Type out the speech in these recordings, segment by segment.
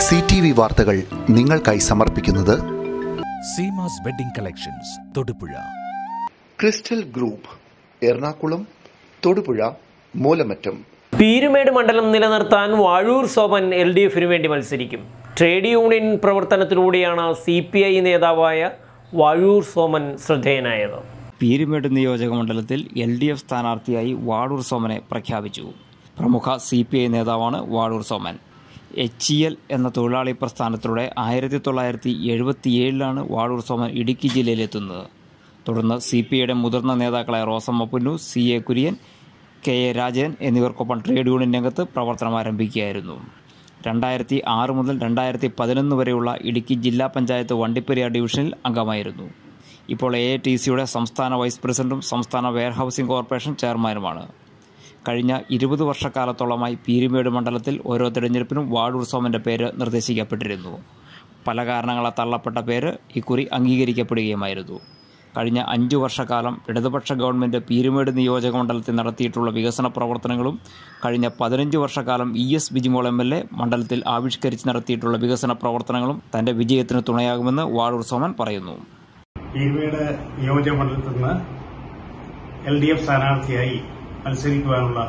C T V വാർത്തകൾ നിങ്ങൾക്കായി സമർപ്പിക്കുന്നത് Seemas wedding collections Thodupuzha crystal group Ernakulam Thodupuzha Moolamattam Peermade മണ്ഡലം നിലനിർത്താൻ വാഴൂർ സോമൻ എൽ ഡി എഫിനു വേണ്ടി മത്സരിക്കും ട്രേഡ് യൂണിയൻ പ്രവർത്തനത്തിലൂടെയാണ് സി പി ഐ നേതാവായ വാഴൂർ സോമൻ ശ്രദ്ധേയനായത് പീരുമേട് നിയോജക മണ്ഡലത്തിൽ എൽ ഡി എഫ് സ്ഥാനാർത്ഥിയായി വാഴൂർ സോമനെ പ്രഖ്യാപിച്ചു പ്രമുഖ സി പി ഐ നേതാവാണ് Vazhoor Soman H E L എന്ന തൊഴിലാളി പ്രസ്ഥാനത്തിലൂടെ ആയിരത്തി തൊള്ളായിരത്തി എഴുപത്തിയേഴിലാണ് വാഴൂർ സോമൻ ഇടുക്കി ജില്ലയിലെത്തുന്നത് തുടർന്ന് സി പി ഐയുടെ മുതിർന്ന നേതാക്കളായ Rosamma Punnu C A Kurian K A Rajan എന്നിവർക്കൊപ്പം ട്രേഡ് യൂണിയൻ രംഗത്ത് പ്രവർത്തനം ആരംഭിക്കുകയായിരുന്നു രണ്ടായിരത്തി ആറ് മുതൽ രണ്ടായിരത്തി പതിനൊന്ന് വരെയുള്ള ഇടുക്കി ജില്ലാ പഞ്ചായത്ത് വണ്ടിപ്പെരിയാർ ഡിവിഷനിൽ അംഗമായിരുന്നു ഇപ്പോൾ എ ടി സിയുടെ സംസ്ഥാന വൈസ് പ്രസിഡന്റും സംസ്ഥാന വെയർഹൌസിംഗ് കോർപ്പറേഷൻ ചെയർമാനുമാണ് കഴിഞ്ഞ ഇരുപത് വർഷക്കാലത്തോളമായി പീരുമേട് മണ്ഡലത്തിൽ ഓരോ തിരഞ്ഞെടുപ്പിനും വാർഡ് ഉത്സവമിൻ്റെ പേര് നിർദ്ദേശിക്കപ്പെട്ടിരുന്നു പല കാരണങ്ങളാൽ തള്ളപ്പെട്ട പേര് ഇക്കുറി അംഗീകരിക്കപ്പെടുകയുമായിരുന്നു കഴിഞ്ഞ അഞ്ചു വർഷക്കാലം ഇടതുപക്ഷ ഗവൺമെൻറ് പീരുമേട് നിയോജക മണ്ഡലത്തിൽ നടത്തിയിട്ടുള്ള വികസന പ്രവർത്തനങ്ങളും കഴിഞ്ഞ പതിനഞ്ച് വർഷക്കാലം E S Bijimol M L A മണ്ഡലത്തിൽ ആവിഷ്കരിച്ച് നടത്തിയിട്ടുള്ള വികസന പ്രവർത്തനങ്ങളും തന്റെ വിജയത്തിന് തുണയാകുമെന്ന് വാഴൂർ സോമൻ പറയുന്നു പീരുമേട് നിയോജക മണ്ഡലത്തിൽ നിന്ന് എൽ ഡി എഫ് സ്ഥാനാർത്ഥിയായി മത്സരിക്കുവാനുള്ള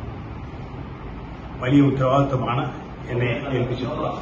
വലിയ ഉത്തരവാദിത്വമാണ് എന്നെ ഏൽപ്പിച്ചിട്ടുള്ളത്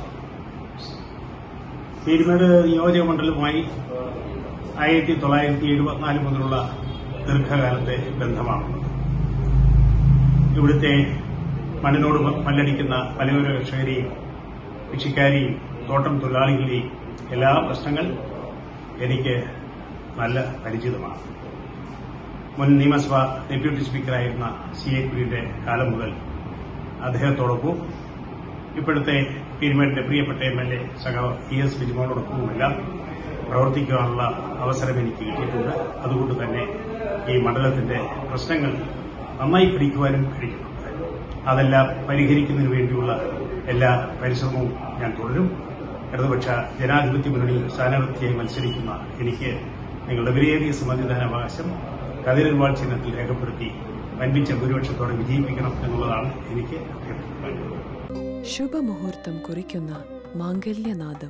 പീരുമേട് നിയോജക മണ്ഡലവുമായി ആയിരത്തി തൊള്ളായിരത്തി എഴുപത്തിനാല് മുതലുള്ള ദീർഘകാലത്തെ ബന്ധമാണുള്ളത് ഇവിടുത്തെ മണ്ണിനോട് മല്ലടിക്കുന്ന മലയോര കർഷകരെയും കൃഷിക്കാരെയും തോട്ടം തൊഴിലാളികളെയും എല്ലാ പ്രശ്നങ്ങൾ എനിക്ക് നല്ല പരിചിതമാണ് മുൻ നിയമസഭ ഡെപ്യൂട്ടി സ്പീക്കറായിരുന്ന സി എ കുര്യന്റെ കാലം മുതൽ അദ്ദേഹത്തോടൊപ്പം ഇപ്പോഴത്തെ പീരുമേടിന്റെ പ്രിയപ്പെട്ട എം എൽ എ സഖാവ് ഇ എസ് ബിജുമോനോടൊപ്പവുമെല്ലാം പ്രവർത്തിക്കുവാനുള്ള അവസരം എനിക്ക് കിട്ടിയിട്ടുണ്ട് അതുകൊണ്ട് തന്നെ ഈ മണ്ഡലത്തിന്റെ പ്രശ്നങ്ങൾ നന്നായി പഠിക്കുവാനും കഴിയുന്നുണ്ട് അതെല്ലാം പരിഹരിക്കുന്നതിന് വേണ്ടിയുള്ള എല്ലാ പരിശ്രമവും ഞാൻ തുടരും ഇടതുപക്ഷ ജനാധിപത്യ മുന്നണി സ്ഥാനാർത്ഥിയായി മത്സരിക്കുന്ന എനിക്ക് നിങ്ങളുടെ വിലയേറിയ സമ്മതിദാനാവകാശം കതിരൻവാൾ ചിഹ്നത്തിൽ രേഖപ്പെടുത്തി വൻപിച്ച ഭൂരിപക്ഷത്തോടെ വിജയിപ്പിക്കണം എന്നുള്ളതാണ് എനിക്ക് അഭ്യർത്ഥിക്കാനുള്ളത് ശുഭമുഹൂർത്തം കുറിക്കുന്ന മാംഗല്യനാദം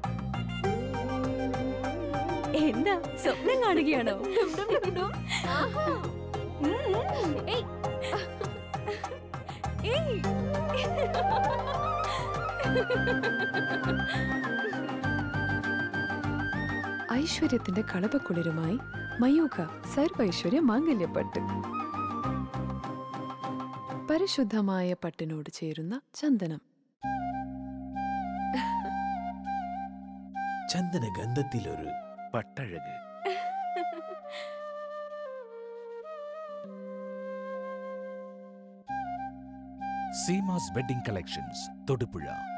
എന്താ സ്വപ്നം കാണുകയാണോ ഏയ്. ഏയ്. ഐശ്വര്യത്തിന്റെ കളപക്കുളിരുമായി മയൂഖ സർവൈശ്വര്യ മാംഗല്യപ്പട്ട് പരിശുദ്ധമായ പട്ടിനോട് ചേരുന്ന ചന്ദനം ചന്ദന ഗന്ധത്തിലൊരു പട്ടഴക് സീമാസ് വെഡിംഗ് കളക്ഷൻസ് തൊടുപുഴ